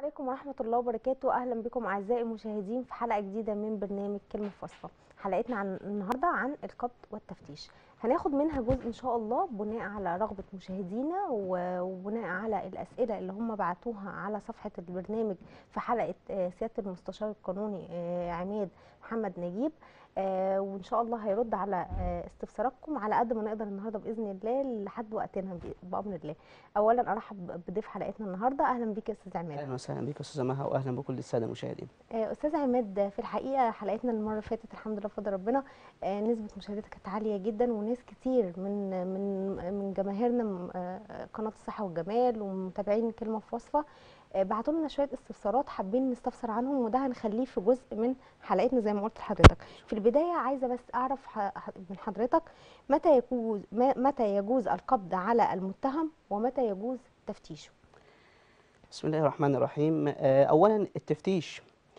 عليكم ورحمة الله وبركاته أهلا بكم أعزائي المشاهدين في حلقة جديدة من برنامج كلمة فاصلة حلقتنا عن النهاردة عن القبض والتفتيش هناخد منها جزء إن شاء الله بناء على رغبة مشاهدينا و- وبناء على الأسئلة اللي هم بعتوها على صفحة البرنامج في حلقة آه، سيادة المستشار القانوني آه، عماد محمد نجيب آه، وإن شاء الله هيرد على آه، استفساراتكم على قد ما نقدر النهاردة بإذن الله لحد وقتنا ب- بأمر الله أولا أرحب بضيف حلقتنا النهاردة أهلا بيك يا أستاذ عماد اهلا وسهلا بك استاذه مها واهلا بكل الساده المشاهدين آه، استاذ عماد في الحقيقه حلقتنا المره اللي فاتت الحمد لله بفضل ربنا آه، نسبه مشاهدتها كانت عاليه جدا وناس كتير من من من جماهيرنا م- آه، قناه الصحه والجمال ومتابعين كلمه في وصفه آه، بعتوا لنا شويه استفسارات حابين نستفسر عنهم وده هنخليه في جزء من حلقتنا زي ما قلت لحضرتك في البدايه عايزه بس اعرف ح- ح- من حضرتك متى يجوز ما- متى يجوز القبض على المتهم ومتى يجوز تفتيشه بسم الله الرحمن الرحيم آه، اولا التفتيش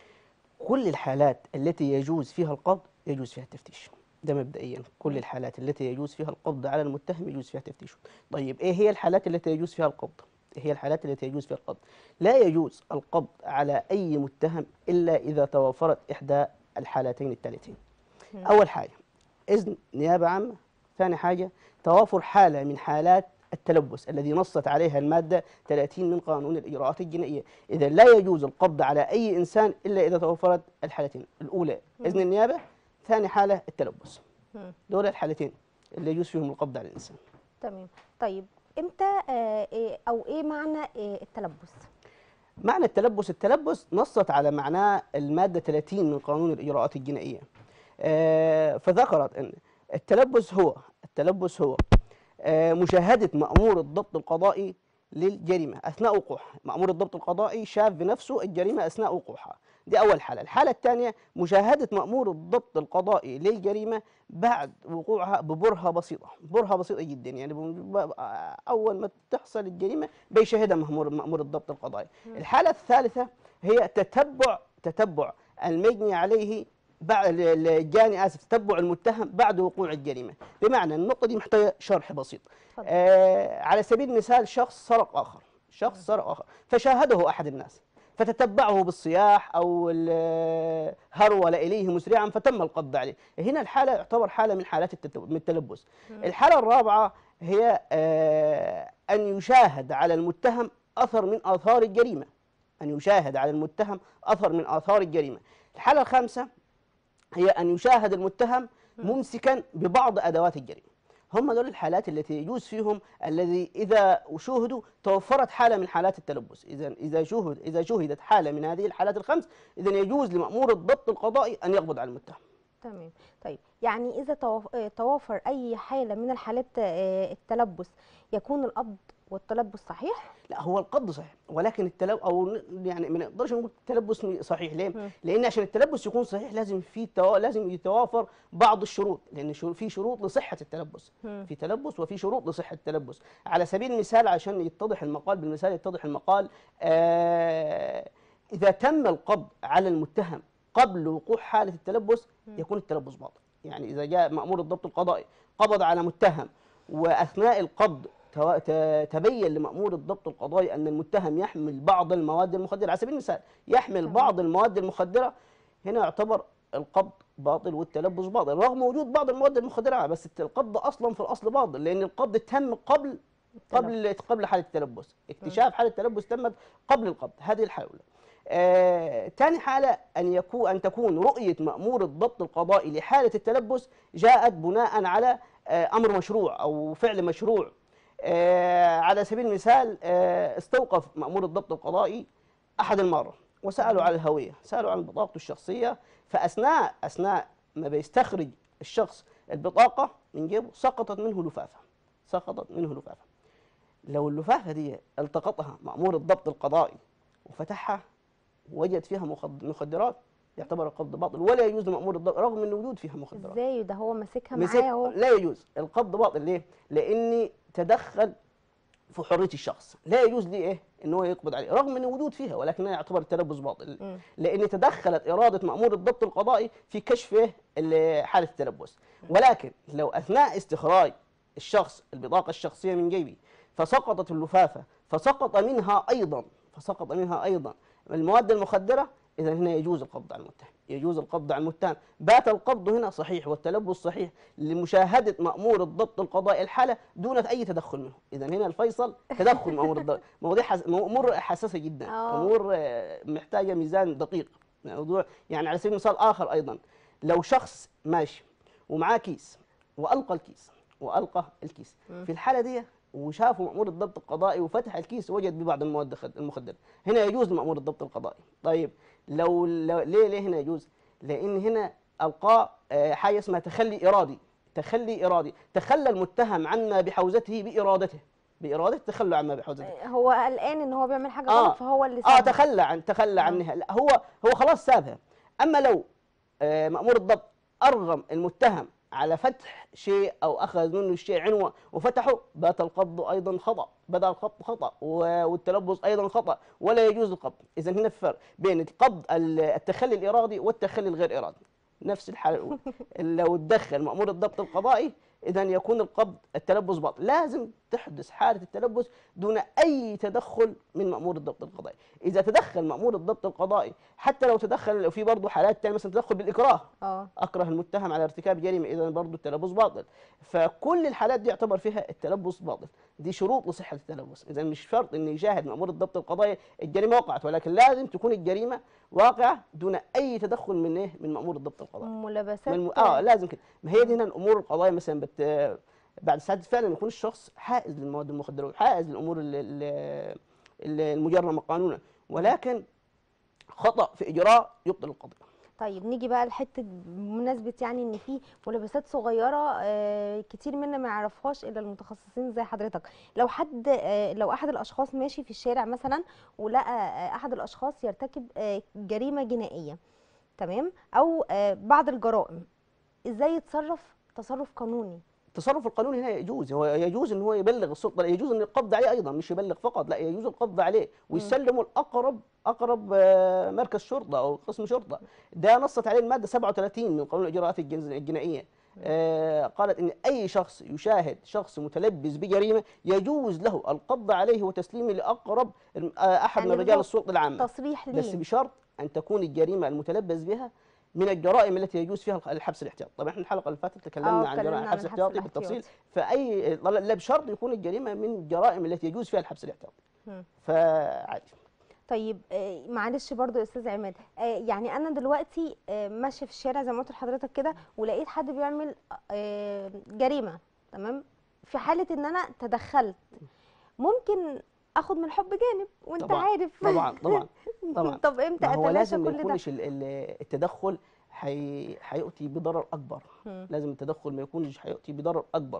كل الحالات التي يجوز فيها القبض يجوز فيها التفتيش ده مبدئيا كل الحالات التي يجوز فيها القبض على المتهم يجوز فيها تفتيشه طيب ايه هي الحالات التي يجوز فيها القبض ايه هي الحالات التي يجوز فيها القبض لا يجوز القبض على اي متهم الا اذا توفرت احدى الحالتين التالتين مم. اول حاجه اذن نيابه عامه ثاني حاجه توافر حاله من حالات التلبس الذي نصت عليها الماده 30 من قانون الاجراءات الجنائيه اذا لا يجوز القبض على اي انسان الا اذا توفرت الحالتين الاولى اذن النيابه ثاني حاله التلبس مم. دول الحالتين اللي يجوز فيهم القبض على الانسان تمام طيب امتى آه، إيه او ايه معنى آه، التلبس معنى التلبس التلبس نصت على معناه المادة 30 من قانون الإجراءات الجنائية آه، فذكرت أن التلبس هو التلبس هو آه، مشاهدة مأمور الضبط القضائي للجريمة أثناء وقوعها مأمور الضبط القضائي شاف بنفسه الجريمة أثناء وقوعها دي أول حالة الحالة الثانية مشاهدة مأمور الضبط القضائي للجريمة بعد وقوعها ببرهة بسيطة برهة بسيطة جدا يعني ب- أول ما تحصل الجريمة بيشاهدها مأمور مأمور الضبط القضائي الحالة الثالثة هي تتبع تتبع المجني عليه بعد الجاني اسف تتبع المتهم بعد وقوع الجريمه بمعنى النقطه دي محتاجه شرح بسيط اتفضل. آه على سبيل المثال شخص سرق اخر شخص سرق اخر فشاهده احد الناس فتتبعه بالصياح او ال- هرول اليه مسرعا فتم القبض عليه هنا الحاله يعتبر حاله من حالات التت- من التلبس الحاله الرابعه هي آه ان يشاهد على المتهم اثر من اثار الجريمه ان يشاهد على المتهم اثر من اثار الجريمه الحاله الخامسه هي أن يشاهد المتهم ممسكا ببعض أدوات الجريمة هم دول الحالات التي يجوز فيهم الذي إذا شوهدوا توفرت حالة من حالات التلبس إذا إذا شوهد إذا شوهدت حالة من هذه الحالات الخمس إذا يجوز لمأمور الضبط القضائي أن يقبض على المتهم تمام طيب يعني اذا توف- آه، توافر اي حاله من الحالات آه، التلبس يكون القبض والتلبس صحيح لا هو القبض صحيح ولكن التلبس او ن- يعني ما نقدرش نقول التلبس صحيح ليه؟ مم. لان عشان التلبس يكون صحيح لازم في تو... لازم يتوافر بعض الشروط لان شو- في شروط لصحه التلبس مم. في تلبس وفي شروط لصحه التلبس على سبيل المثال عشان يتضح المقال بالمثال يتضح المقال آه اذا تم القبض على المتهم قبل وقوع حاله التلبس يكون التلبس باطل يعني اذا جاء مامور الضبط القضائي قبض على متهم واثناء القبض تو- ت- تبين لمأمور الضبط القضائي أن المتهم يحمل بعض المواد المخدرة على سبيل المثال يحمل تمام. بعض المواد المخدرة هنا يعتبر القبض باطل والتلبس باطل رغم وجود بعض المواد المخدرة بس الت- القبض أصلا في الأصل باطل لأن القبض تم قبل قبل قبل حالة التلبس اكتشاف حالة التلبس تمت قبل القبض هذه الحالة الأولى آه، تاني حالة أن يكون أن تكون رؤية مأمور الضبط القضائي لحالة التلبس جاءت بناء على آه، أمر مشروع أو فعل مشروع آه، على سبيل المثال آه، استوقف مأمور الضبط القضائي أحد المرة وسألوا على الهوية سألوا عن بطاقته الشخصية فأثناء أثناء ما بيستخرج الشخص البطاقة من جيبه سقطت منه لفافة سقطت منه لفافة لو اللفافة دي التقطها مأمور الضبط القضائي وفتحها وجد فيها مخد- مخدرات يعتبر القبض باطل ولا يجوز لمأمور الضبط رغم من وجود فيها مخدرات ازاي ده هو ماسكها مسك معاه اهو لا يجوز القبض باطل ليه؟ لاني تدخل في حريه الشخص لا يجوز لي ايه ان هو يقبض عليه رغم من وجود فيها ولكنها يعتبر تلبس باطل مم. لان تدخلت اراده مامور الضبط القضائي في كشف إيه؟ ال- حاله التلبس ولكن لو اثناء استخراج الشخص البطاقه الشخصيه من جيبي فسقطت اللفافه فسقط منها ايضا فسقط منها ايضا المواد المخدره اذا هنا يجوز القبض على المتهم يجوز القبض على المتهم بات القبض هنا صحيح والتلبس صحيح لمشاهده مامور الضبط القضائي الحاله دون اي تدخل منه اذا هنا الفيصل تدخل مامور الضبط مواضيع حس... امور حساسه جدا آه. امور آه، محتاجه ميزان دقيق موضوع يعني على سبيل المثال اخر ايضا لو شخص ماشي ومعاه كيس والقى الكيس والقى الكيس في الحاله دي وشافوا مأمور الضبط القضائي وفتح الكيس وجد ببعض المواد الخد- المخدرة هنا يجوز لمأمور الضبط القضائي طيب لو, لو ليه ليه هنا يجوز لأن هنا ألقاه آه، حاجة اسمها تخلي إرادي تخلي إرادي تخلى المتهم عما بحوزته بإرادته بإرادته تخلى عما بحوزته هو قلقان ان هو بيعمل حاجه آه. غلط فهو اللي اه سابها. تخلى عن تخلى عنها لا هو هو خلاص سابها اما لو آه مأمور الضبط ارغم المتهم على فتح شيء او اخذ منه الشيء عنوه وفتحه بات القبض ايضا خطا بدا القبض خطا و- والتلبس ايضا خطا ولا يجوز القبض اذا هنا في فرق بين القبض ال- التخلي الارادي والتخلي الغير ارادي نفس الحاله الاولى لو تدخل مأمور الضبط القضائي اذا يكون القبض التلبس باطل لازم تحدث حاله التلبس دون اي تدخل من مأمور الضبط القضائي اذا تدخل مأمور الضبط القضائي حتى لو تدخل في برضه حالات ثانيه مثلا تدخل بالاكراه اه اكره المتهم على ارتكاب جريمه اذا برضه التلبس باطل فكل الحالات دي يعتبر فيها التلبس باطل دي شروط لصحه التلبس اذا مش شرط ان يشاهد مأمور الضبط القضائي الجريمه وقعت ولكن لازم تكون الجريمه واقعه دون اي تدخل من ايه من مأمور الضبط القضائي ملابسات من الم... اه لازم كده ما هي دي هنا الامور القضايا مثلا بت... بعد ساعات فعلا يكون الشخص حائز للمواد المخدره حائز للامور ال- ال- ال- المجرمه قانونا ولكن خطا في اجراء يبطل القضيه طيب نيجي بقى لحته بمناسبه يعني ان في ملابسات صغيره آه، كتير منا ما يعرفهاش الا المتخصصين زي حضرتك لو حد آه، لو احد الاشخاص ماشي في الشارع مثلا ولقى آه، احد الاشخاص يرتكب آه، جريمه جنائيه تمام او آه، بعض الجرائم ازاي يتصرف تصرف قانوني التصرف القانوني هنا يجوز هو يجوز ان هو يبلغ السلطه لا يجوز ان القبض عليه ايضا مش يبلغ فقط لا يجوز القبض عليه ويسلمه الاقرب اقرب آه، مركز شرطه او قسم شرطه ده نصت عليه الماده 37 من قانون الاجراءات الجنز- الجنائيه آه، قالت ان اي شخص يشاهد شخص متلبس بجريمه يجوز له القبض عليه وتسليمه لاقرب الم- آه، احد يعني من رجال هو السلطه العامه تصريح بس ليه بشرط ان تكون الجريمه المتلبس بها من الجرائم التي يجوز فيها الحبس الاحتياطي طبعا احنا الحلقه اللي فاتت تكلمنا آه، عن اتكلمنا جرائم عن الحبس الحبس الاحتياطي بالتفصيل الاحتياطي. فاي لا بشرط يكون الجريمه من الجرائم التي يجوز فيها الحبس الاحتياطي مم. فعادي طيب آه، معلش برضو يا استاذ عماد آه، يعني انا دلوقتي آه، ماشيه في الشارع زي ما قلت لحضرتك كده ولقيت حد بيعمل آه، جريمه تمام في حاله ان انا تدخلت ممكن اخد من الحب جانب وانت طبعاً، عارف طبعا طبعا طبعا طب امتى ما هو اتلاشى لازم ما كل ده يكونش ال- ال- التدخل حي... حيؤتي بضرر اكبر مم. لازم التدخل ما يكونش حيؤتي بضرر اكبر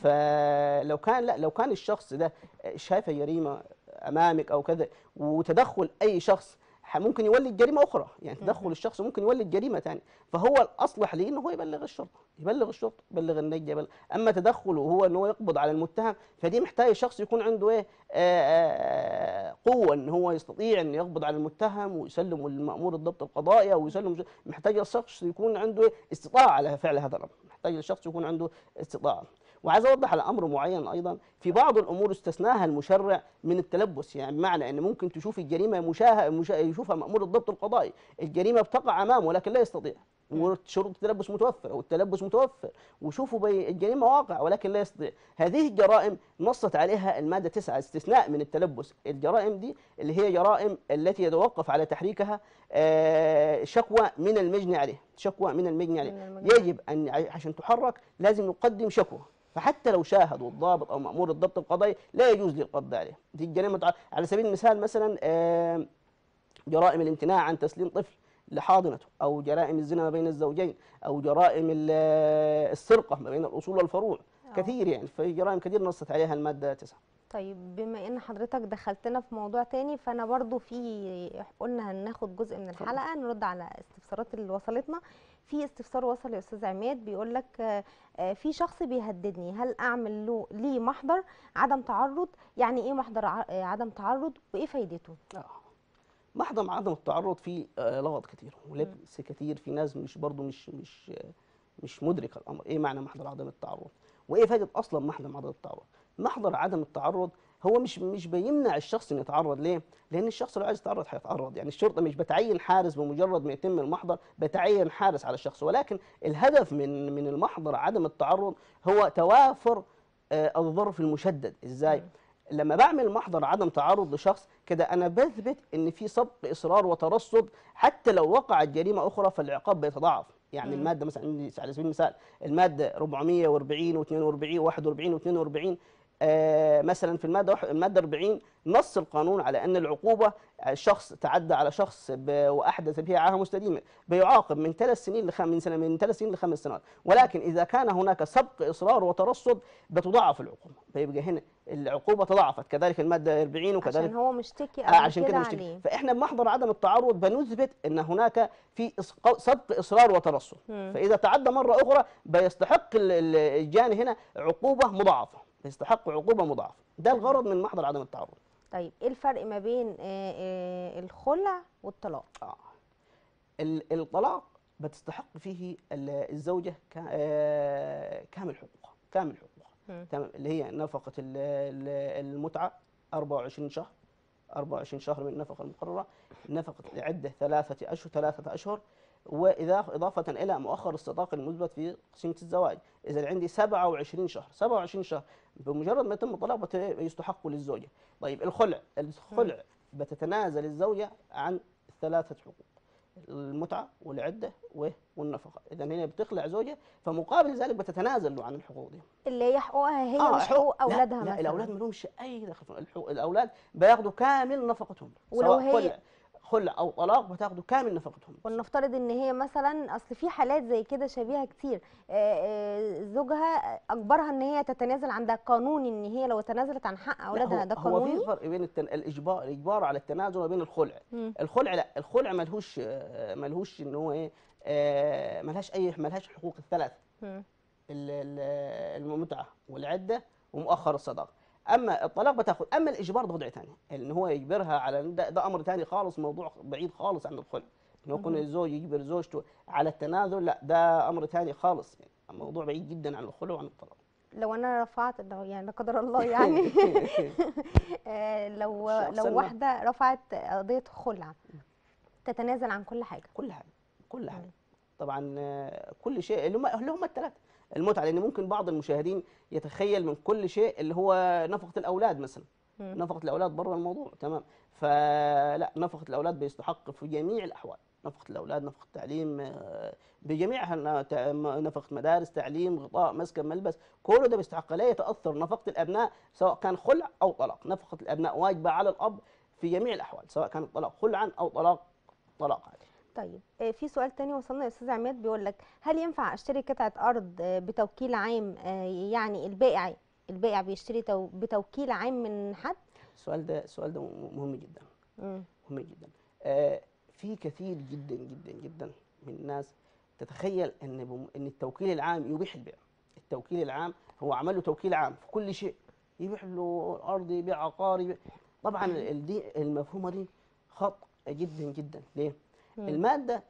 فلو كان لا لو كان الشخص ده شايفه جريمه امامك او كذا وتدخل اي شخص ح- ممكن يولد جريمه اخرى يعني تدخل الشخص ممكن يولد جريمه ثانيه فهو الاصلح ليه انه هو يبلغ الشرطه يبلغ الشرطه يبلغ النجده يبلغ اما تدخله هو ان هو يقبض على المتهم فدي محتاج شخص يكون عنده ايه آه، آه، قوه ان هو يستطيع ان يقبض على المتهم ويسلمه للمامور الضبط القضائي او يسلم محتاج الشخص يكون عنده إيه؟ استطاعه على فعل هذا الامر محتاج الشخص يكون عنده استطاعه وعايز اوضح على امر معين ايضا في بعض الامور استثناها المشرع من التلبس يعني بمعنى ان ممكن تشوف الجريمه مشاهه مشا... يشوفها مامور الضبط القضائي الجريمه بتقع امامه ولكن لا يستطيع وشروط التلبس متوفره والتلبس متوفر وشوفوا بي الجريمه واقع ولكن لا يستطيع هذه الجرائم نصت عليها الماده 9 استثناء من التلبس الجرائم دي اللي هي جرائم التي يتوقف على تحريكها آه، شكوى من المجني عليه شكوى من المجني عليه من المجني يجب ان عشان تحرك لازم يقدم شكوى فحتى لو شاهدوا الضابط او مامور الضبط القضائي لا يجوز القبض عليه دي الجريمه تع- على سبيل المثال مثلا آه، جرائم الامتناع عن تسليم طفل لحاضنته او جرائم الزنا ما بين الزوجين او جرائم ال- السرقه ما بين الاصول والفروع آه. كثير يعني في جرائم كثير نصت عليها الماده 9 طيب بما ان حضرتك دخلتنا في موضوع تاني فانا برضو في قلنا هناخد جزء من اتفضل. الحلقه نرد على استفسارات اللي وصلتنا في استفسار وصل يا استاذ عماد بيقول لك آه، آه، في شخص بيهددني هل اعمل له ليه محضر عدم تعرض يعني ايه محضر ع- آه، عدم تعرض وايه فايدته آه. محضر عدم التعرض فيه آه، لغط كتير ولبس كتير في ناس مش برضه مش مش آه، مش مدركه الامر ايه معنى محضر عدم التعرض وايه فائده اصلا محضر عدم التعرض محضر عدم التعرض هو مش مش بيمنع الشخص انه يتعرض ليه؟ لان الشخص لو عايز يتعرض هيتعرض يعني الشرطه مش بتعين حارس بمجرد ما يتم المحضر بتعين حارس على الشخص ولكن الهدف من من المحضر عدم التعرض هو توافر آه، الظرف المشدد ازاي؟ لما بعمل محضر عدم تعرض لشخص كده انا بثبت ان في سبق اصرار وترصد حتى لو وقعت جريمه اخرى فالعقاب بيتضاعف يعني مم. الماده مثلا عندي على سبيل المثال الماده 440 و42 و41 و42 آه مثلا في الماده واحد- الماده 40 نص القانون على ان العقوبه شخص تعدى على شخص ب- واحدث فيها عاهه مستديمه بيعاقب من ثلاث سنين لخم من سنه من ثلاث سنين لخمس سنوات ولكن اذا كان هناك سبق اصرار وترصد بتضاعف العقوبه فيبقى هنا العقوبه تضاعفت كذلك الماده 40 وكذلك عشان هو مشتكي آه قبل عشان كده كده مشتكي عليه فاحنا بمحضر عدم التعرض بنثبت ان هناك في إسق- سبق اصرار وترصد مم. فاذا تعدى مره اخرى بيستحق ال- ال- الجاني هنا عقوبه مضاعفه بيستحق عقوبه مضاعفه ده الغرض من محضر عدم التعرض طيب ايه الفرق ما بين آه، آه، الخلع والطلاق آه. ال- الطلاق بتستحق فيه ال- الزوجه كا- آه، كامل حقوقها كامل حقوقها مم. تمام اللي هي نفقه ال- ال- المتعه 24 شهر 24 شهر من النفقه المقرره نفقه العده ثلاثه اشهر ثلاثه اشهر واذا اضافه الى مؤخر الصداق المثبت في قسيمه الزواج اذا عندي 27 شهر 27 شهر بمجرد ما يتم الطلاق بت- يستحق للزوجه طيب الخلع الخلع بتتنازل الزوجه عن ثلاثه حقوق المتعه والعده و- والنفقه اذا هنا بتخلع زوجها فمقابل ذلك بتتنازل له عن الحقوق دي اللي هي حقوقها هي آه، مش حقوق- حقوق لا، اولادها لا مثلا الاولاد ما لهمش اي دخل في الحقوق الاولاد بياخدوا كامل نفقتهم ولو سواء هي- خلع خلع او طلاق بتاخدوا كامل نفقتهم ولنفترض ان هي مثلا اصل في حالات زي كده شبيهه كتير آه، آه، زوجها اجبرها ان هي تتنازل عندها قانوني ان هي لو تنازلت عن حق لا، اولادها هو- ده هو قانوني في فرق بين التن... الاجبار الاجبار على التنازل وبين الخلع مم. الخلع لا الخلع ملهوش آه، ملهوش ان هو ايه آه، ملهاش اي ملهاش حقوق الثلاث مم. ال- ال- المتعه والعده ومؤخر الصداق اما الطلاق بتاخد اما الاجبار ده وضع ثاني ان هو يجبرها على ده, ده امر ثاني خالص موضوع بعيد خالص عن الخلع ان هو يكون مهم. الزوج يجبر زوجته على التنازل لا ده امر ثاني خالص يعني موضوع بعيد جدا عن الخلع وعن الطلاق لو انا رفعت لو يعني لا قدر الله يعني آه، لو الشخص لو الم- واحده رفعت قضيه خلع تتنازل عن كل حاجه كل حاجه كل حاجه مم. طبعا آه، كل شيء اللي هم اللي هم الثلاثه المتعه لان ممكن بعض المشاهدين يتخيل من كل شيء اللي هو نفقه الاولاد مثلا مم. نفقه الاولاد بره الموضوع تمام فلا نفقه الاولاد بيستحق في جميع الاحوال نفقه الاولاد نفقه تعليم آه، بجميعها ن- تع- م- نفقه مدارس تعليم غطاء مسكن ملبس كله ده بيستحق لا يتاثر نفقه الابناء سواء كان خلع او طلاق نفقه الابناء واجبه على الاب في جميع الاحوال سواء كان الطلاق خلعا او طلاق طلاق عادي طيب آه، في سؤال تاني وصلنا يا استاذ عماد بيقول لك هل ينفع اشتري قطعه ارض آه، بتوكيل عام آه، يعني البائع البائع بيشتري تو- بتوكيل عام من حد السؤال ده السؤال ده م- مهم جدا مم. مهم جدا آه في كثير جدا جدا جدا من الناس تتخيل ان بم... ان التوكيل العام يبيح البيع التوكيل العام هو عمل له توكيل عام في كل شيء يبيع له ارض يبيع عقار يبيع طبعا ال- دي المفهومه دي خطأ جدا جدا ليه مم. الماده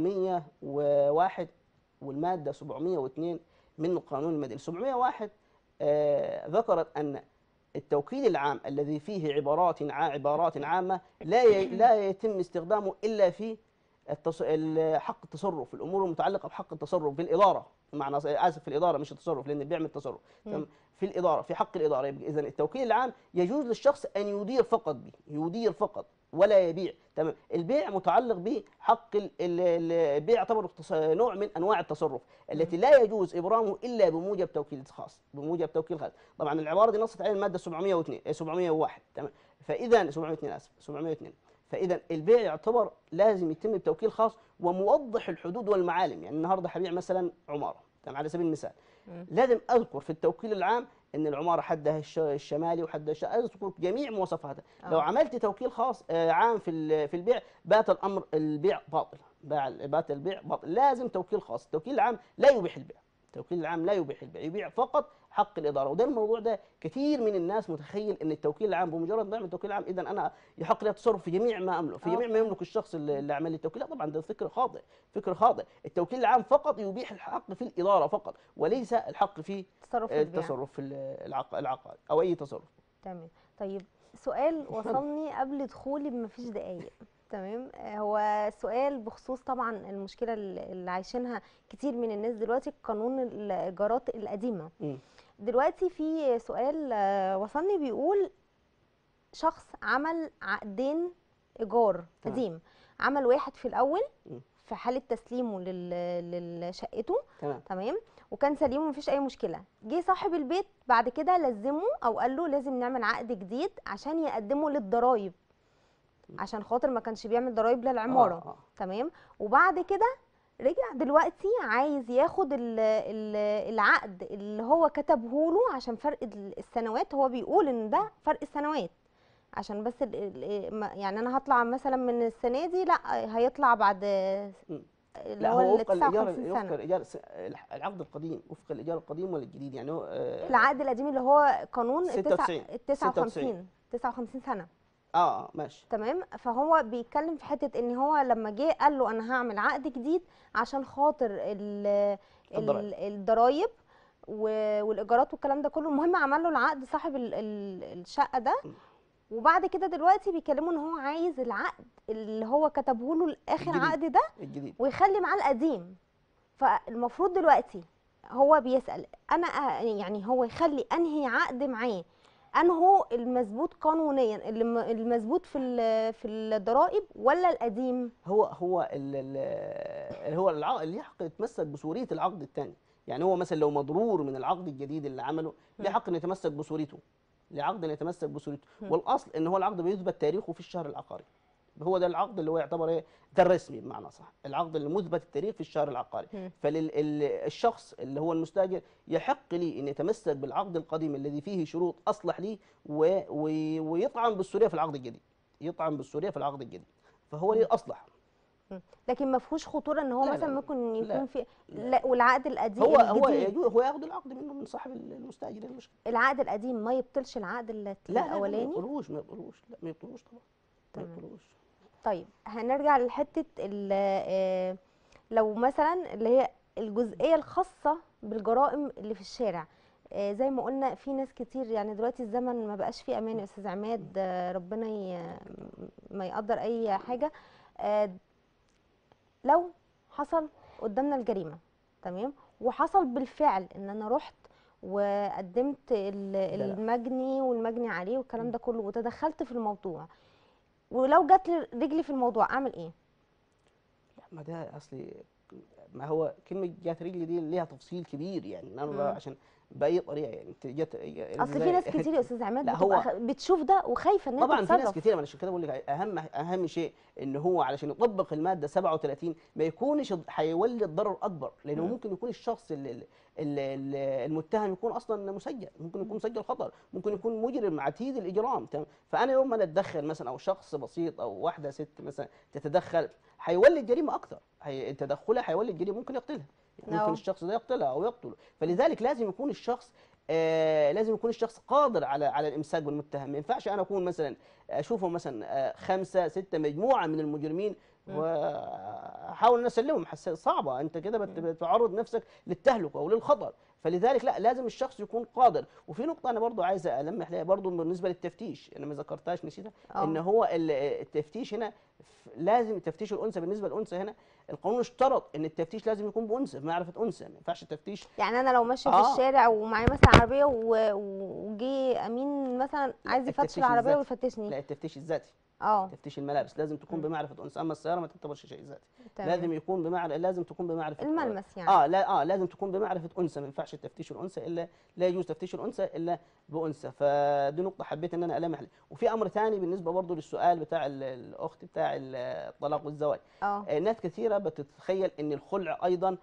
701 والماده 702 من القانون المدني 701 آه ذكرت ان التوكيل العام الذي فيه عبارات ع- عبارات عامه لا ي... لا يتم استخدامه الا في التص... ال- حق التصرف الامور المتعلقه بحق التصرف في الاداره معنى اسف في الاداره مش التصرف لان بيعمل التصرف مم. تمام في الاداره في حق الاداره اذا التوكيل العام يجوز للشخص ان يدير فقط به يدير فقط ولا يبيع تمام البيع متعلق بحق ال- ال- ال- البيع يعتبر اختص- نوع من انواع التصرف التي لا يجوز ابرامه الا بموجب توكيل خاص بموجب توكيل خاص طبعا العباره دي نصت عليها الماده 702 آه، 701 تمام فاذا 702 اسف 702 فاذا البيع يعتبر لازم يتم بتوكيل خاص وموضح الحدود والمعالم يعني النهارده هبيع مثلا عماره تمام على سبيل المثال مم. لازم اذكر في التوكيل العام ان العماره حدها الش- الشمالي وحدها الش... اذكر جميع مواصفاتها لو آه. عملت توكيل خاص آه، عام في ال- في البيع بات الامر البيع باطل باع بات البيع باطل لازم توكيل خاص التوكيل العام لا يبيح البيع التوكيل العام لا يبيح البيع يبيع فقط حق الاداره وده الموضوع ده كثير من الناس متخيل ان التوكيل العام بمجرد ما اعمل توكيل عام اذا انا يحق لي التصرف في جميع ما املك في آه. جميع ما يملك الشخص اللي اللي عمل لي التوكيل لا طبعا ده فكر خاطئ فكر خاطئ التوكيل العام فقط يبيح الحق في الاداره فقط وليس الحق في تصرف البيع التصرف في العق- العقار او اي تصرف تمام طيب سؤال وصلني قبل دخولي بمفيش دقايق تمام آه، هو سؤال بخصوص طبعا المشكله اللي اللي عايشينها كتير من الناس دلوقتي قانون الايجارات القديمه مم. دلوقتي في سؤال آه، وصلني بيقول شخص عمل عقدين ايجار تمام. قديم عمل واحد في الاول مم. في حاله تسليمه لل- لشقته تمام تمام وكان سليم ومفيش اي مشكله جه صاحب البيت بعد كده لزمه او قال له لازم نعمل عقد جديد عشان يقدمه للضرايب عشان خاطر ما كانش بيعمل ضرايب للعماره آه، آه. تمام وبعد كده رجع دلوقتي عايز ياخد ال ال العقد اللي هو كتبه له عشان فرق ال- السنوات هو بيقول ان ده فرق السنوات عشان بس ال ال ما- يعني انا هطلع مثلا من السنه دي لا هيطلع بعد اللي لا هو هو ال وفق الايجار 59 وفق سنه الايجار العقد القديم وفق الايجار القديم ولا الجديد يعني هو آه، العقد القديم اللي هو قانون ال 96. 59 59 سنه اه اه ماشي تمام فهو بيتكلم في حته ان هو لما جه قال له انا هعمل عقد جديد عشان خاطر ال- الضرايب. ال- الضرايب و- والايجارات والكلام ده كله المهم عمل له العقد صاحب ال- ال- الشقه ده م. وبعد كده دلوقتي بيكلموا ان هو عايز العقد اللي هو كتبه له الاخر الجديد. عقد ده الجديد ويخلي معاه القديم فالمفروض دلوقتي هو بيسأل انا أ- يعني هو يخلي انهي عقد معاه انه المثبوت قانونيا اللي م- المثبوت في ال- في الضرائب ولا القديم هو هو ال- ال- اللي هو العقد اللي حق يتمسك بصوريه العقد الثاني يعني هو مثلا لو مضرور من العقد الجديد اللي عمله ليه مم. حق انه يتمسك بصورته لعقد انه يتمسك بصورته مم. والاصل ان هو العقد بيثبت تاريخه في الشهر العقاري هو ده العقد اللي هو يعتبر ايه ده الرسمي بمعنى صح العقد اللي مثبت التاريخ في الشهر العقاري مم. فللشخص اللي هو المستاجر يحق لي ان يتمسك بالعقد القديم الذي فيه شروط اصلح لي و... و... ويطعن بالسوريه في العقد الجديد يطعن بالسوريه في العقد الجديد فهو ليه الاصلح لكن ما فيهوش خطوره ان هو لا، لا، مثلا لا. ممكن يكون لا. في لا والعقد القديم هو هو الجديد يجوز هو ياخد العقد منه من صاحب المستاجر إيه المشكله العقد القديم ما يبطلش العقد ال- لا لا لا ما الاولاني يبطلوش ما يبطلوش لا ما يبطلوش طبعا ما تمام. يبطلوش طيب هنرجع لحته ال- آه، لو مثلا اللي هي الجزئيه الخاصه بالجرائم اللي في الشارع آه، زي ما قلنا في ناس كتير يعني دلوقتي الزمن ما بقاش فيه امان يا استاذ عماد آه، ربنا ي- ما يقدر اي حاجه آه، لو حصل قدامنا الجريمه تمام وحصل بالفعل ان انا رحت وقدمت ال- لا. المجني والمجني عليه والكلام ده كله وتدخلت في الموضوع ولو جت لي رجلي في الموضوع اعمل ايه لا ما ده اصلي ما هو كلمه جات رجلي دي ليها تفصيل كبير يعني إن انا مم. بقى عشان باي طريقه يعني انت جت اصل في ناس كتير يا استاذ عماد لا، بتبقى هو- خ- بتشوف ده وخايفه ان هي طبعا في ناس تتصرف كتير ما عشان كده بقول لك اهم اهم شيء ان هو علشان يطبق الماده 37 ما يكونش هيولد ضرر اكبر لانه مم. ممكن يكون الشخص ال- ال- ال- ال- المتهم يكون اصلا مسجل ممكن يكون مسجل خطر ممكن يكون مجرم عتيد الاجرام تمام فانا يوم ما أنا اتدخل مثلا او شخص بسيط او واحده ست مثلا تتدخل هيولد جريمه اكتر هي تدخلها هيولد جريمه ممكن يقتلها يعني أه. ممكن الشخص ده يقتلها او يقتله فلذلك لازم يكون الشخص آه لازم يكون الشخص قادر على على الامساك بالمتهم ما ينفعش انا اكون مثلا اشوفه مثلا آه خمسه سته مجموعه من المجرمين مم. واحاول ان اسلمهم حس- صعبه انت كده بت- بتعرض نفسك للتهلكه او للخطر فلذلك لا لازم الشخص يكون قادر وفي نقطه انا برضو عايز المح لها برضو بالنسبه للتفتيش انا ما ذكرتهاش نسيتها آه. ان هو ال- التفتيش هنا ف- لازم تفتيش الانثى بالنسبه للانثى هنا القانون اشترط ان التفتيش لازم يكون بانثى بمعرفه انثى ما ينفعش التفتيش يعني انا لو ماشيه في آه. الشارع ومعايا مثلا عربيه و- وجي امين مثلا عايز يفتش التفتيش العربيه الذاتي. ويفتشني لا التفتيش الذاتي اه تفتيش الملابس لازم تكون مم. بمعرفه انثى اما السياره ما تعتبرش شيء ذاتي تمام. لازم يكون بمعرفه لازم تكون بمعرفه الملمس يعني اه لا اه لازم تكون بمعرفه انثى ما ينفعش تفتيش الانثى الا لا يجوز تفتيش الانثى الا بانثى فدي نقطه حبيت ان انا المح عليها. وفي امر ثاني بالنسبه برضه للسؤال بتاع ال- الاخت بتاع ال- الطلاق والزواج اه آه، ناس كثيره بتتخيل ان الخلع ايضا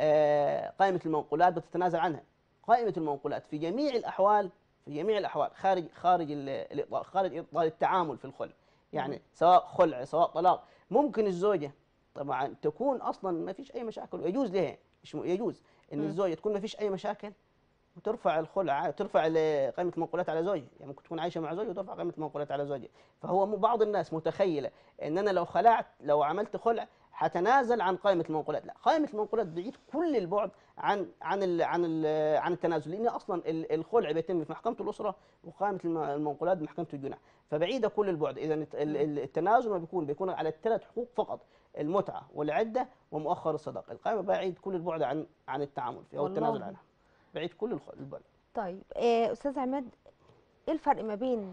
آه، قائمه المنقولات بتتنازل عنها قائمه المنقولات في جميع الاحوال في جميع الاحوال خارج خارج ال- الاطار خارج اطار التعامل في الخلع يعني سواء خلع سواء طلاق ممكن الزوجه طبعا تكون اصلا ما فيش اي مشاكل ويجوز لها مش م- يجوز ان مم. الزوجه تكون ما فيش اي مشاكل وترفع الخلع ترفع ال- قائمه المنقولات على زوجها يعني ممكن تكون عايشه مع زوجها وترفع قائمه المنقولات على زوجها فهو م- بعض الناس متخيله ان انا لو خلعت لو عملت خلع هتنازل عن قائمه المنقولات لا قائمه المنقولات بعيد كل البعد عن عن ال عن ال عن التنازل لان اصلا ال- الخلع بيتم في محكمه الاسره وقائمه الم- المنقولات بمحكمه الجناح فبعيده كل البعد اذا الت- ال- ال- التنازل ما بيكون بيكون على الثلاث حقوق فقط المتعه والعده ومؤخر الصداقه القائمه بعيد كل البعد عن عن التعامل فيها او التنازل والله. عنها بعيد كل الخ- البعد طيب آه، استاذ عماد ايه الفرق ما بين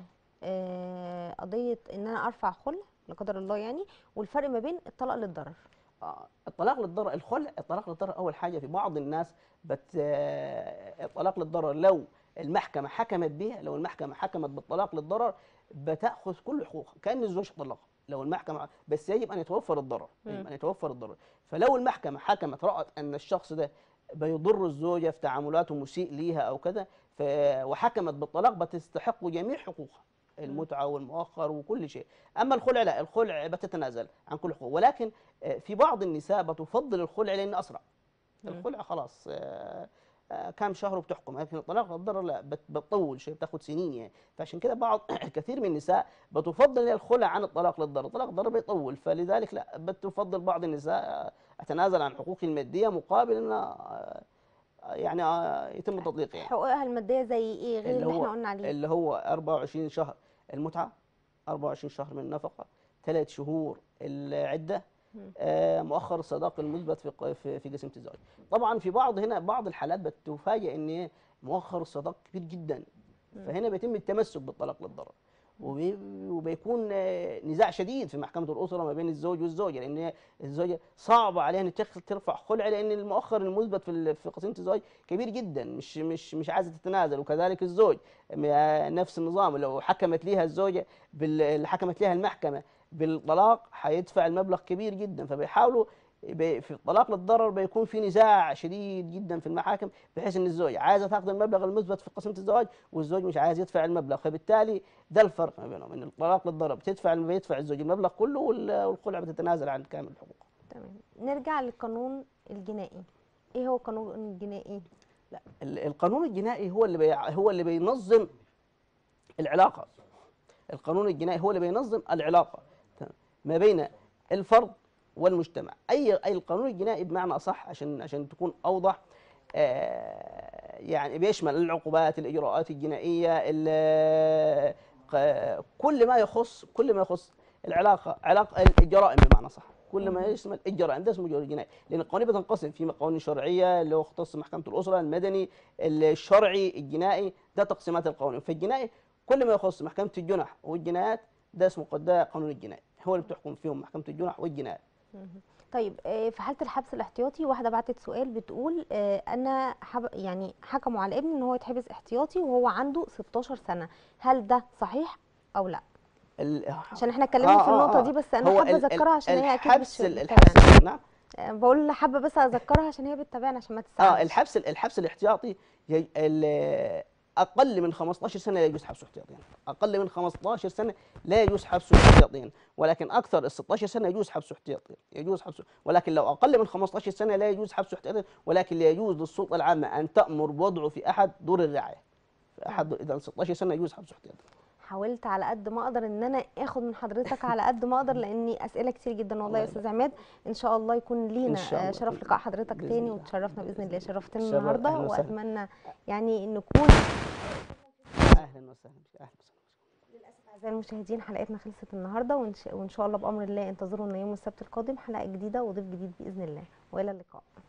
آه، قضيه ان انا ارفع خلع لا قدر الله يعني والفرق ما بين الطلاق للضرر آه، الطلاق للضرر الخلع الطلاق للضرر اول حاجه في بعض الناس بت آه، الطلاق للضرر لو المحكمه حكمت به لو المحكمه حكمت بالطلاق للضرر بتاخذ كل حقوقها كان الزوج طلقها لو المحكمه بس يجب ان يتوفر الضرر يجب مم. ان يتوفر الضرر فلو المحكمه حكمت رات ان الشخص ده بيضر الزوجه في تعاملاته مسيء ليها او كذا ف... وحكمت بالطلاق بتستحق جميع حقوقها المتعه والمؤخر وكل شيء اما الخلع لا الخلع بتتنازل عن كل حقوق ولكن آه، في بعض النساء بتفضل الخلع لانه اسرع مم. الخلع خلاص آه، آه، كام شهر وبتحكم لكن الطلاق الضرر لا بت- بتطول شيء بتاخذ سنين يعني فعشان كده بعض كثير من النساء بتفضل الخلع عن الطلاق للضرر الطلاق الضرر بيطول فلذلك لا بتفضل بعض النساء آه، اتنازل عن حقوقي الماديه مقابل ان آه، يعني آه، يتم تطليقي يعني حقوقها الماديه زي ايه غير اللي اللي احنا هو- قلنا عليه اللي هو 24 شهر المتعة 24 شهر من النفقة ثلاث شهور العدة مم. آه، مؤخر الصداق المثبت في ق- في في قسيمة الزواج طبعا في بعض هنا بعض الحالات بتفاجئ ان مؤخر الصداق كبير جدا مم. فهنا بيتم التمسك بالطلاق للضرر وبي- وبيكون آه، نزاع شديد في محكمة الأسرة ما بين الزوج والزوجة لأن الزوجة صعب عليها أن تخ- ترفع خلع لأن المؤخر المثبت في ال- في قسيمة الزواج كبير جدا مش مش مش عايزة تتنازل وكذلك الزوج م- نفس النظام لو حكمت ليها الزوجة بال- اللي حكمت ليها المحكمة بالطلاق هيدفع المبلغ كبير جدا فبيحاولوا ب- في الطلاق للضرر بيكون في نزاع شديد جدا في المحاكم بحيث ان الزوجه عايزه تاخذ المبلغ المثبت في قسيمه الزواج والزوج مش عايز يدفع المبلغ فبالتالي ده الفرق ما بينهم ان الطلاق للضرر بتدفع بيدفع الزوج المبلغ كله وال- والخلع بتتنازل عن كامل الحقوق تمام نرجع للقانون الجنائي ايه هو القانون الجنائي ال- القانون الجنائي هو اللي بي هو اللي بينظم العلاقه القانون الجنائي هو اللي بينظم العلاقه تمام، ما بين الفرد والمجتمع اي اي القانون الجنائي بمعنى اصح عشان عشان تكون اوضح آه، يعني بيشمل العقوبات الاجراءات الجنائيه ال- ق- كل ما يخص كل ما يخص العلاقه علاقه الجرائم بمعنى صح كل ما يشمل الجرائم ده اسمه جرائم جنائي لان القوانين بتنقسم في قوانين شرعيه اللي هو يختص محكمه الاسره المدني الشرعي الجنائي ده تقسيمات القوانين فالجنائي كل ما يخص محكمه الجنح والجنايات ده اسمه قد ده قانون الجنائي هو اللي بتحكم فيهم محكمه الجنح والجنايات مهم. طيب آه، في حاله الحبس الاحتياطي واحده بعتت سؤال بتقول آه، انا حب يعني حكموا على ابني ان هو يتحبس احتياطي وهو عنده 16 سنه هل ده صحيح او لا ال- عشان احنا اتكلمنا في النقطه دي بس انا هو حابه ال- ال- اذكرها عشان هي اكيد الحبس بتش- ال- بتتابعنا. الحبس نعم آه، بقول حابه بس اذكرها عشان هي بتتابعنا عشان ما اه تسالش الحبس الحبس الاحتياطي ي- ال- اقل من 15 سنه لا يجوز حبسه احتياطيا اقل من 15 سنه لا يجوز حبسه احتياطيا ولكن اكثر ال 16 سنه يجوز حبسه احتياطيا يجوز حبسه ولكن لو اقل من 15 سنه لا يجوز حبسه احتياطيا ولكن لا يجوز للسلطه العامه ان تامر بوضعه في احد دور الرعايه في احد اذا 16 سنه يجوز حبسه احتياطيا حاولت على قد ما اقدر ان انا اخد من حضرتك على قد ما اقدر لاني اسئله كتير جدا والله الله يا استاذ عماد ان شاء الله يكون لينا إن شاء آه، الله. شرف لقاء حضرتك بإذن تاني الله. وتشرفنا باذن الله شرفتنا شرف- النهارده أهلا وسهلا. واتمنى يعني نكون اهلا وسهلا اهلا وسهلا اعزائي المشاهدين حلقتنا خلصت النهارده وإن, شاء- وان شاء الله بامر الله انتظرونا يوم السبت القادم حلقه جديده وضيف جديد باذن الله والى اللقاء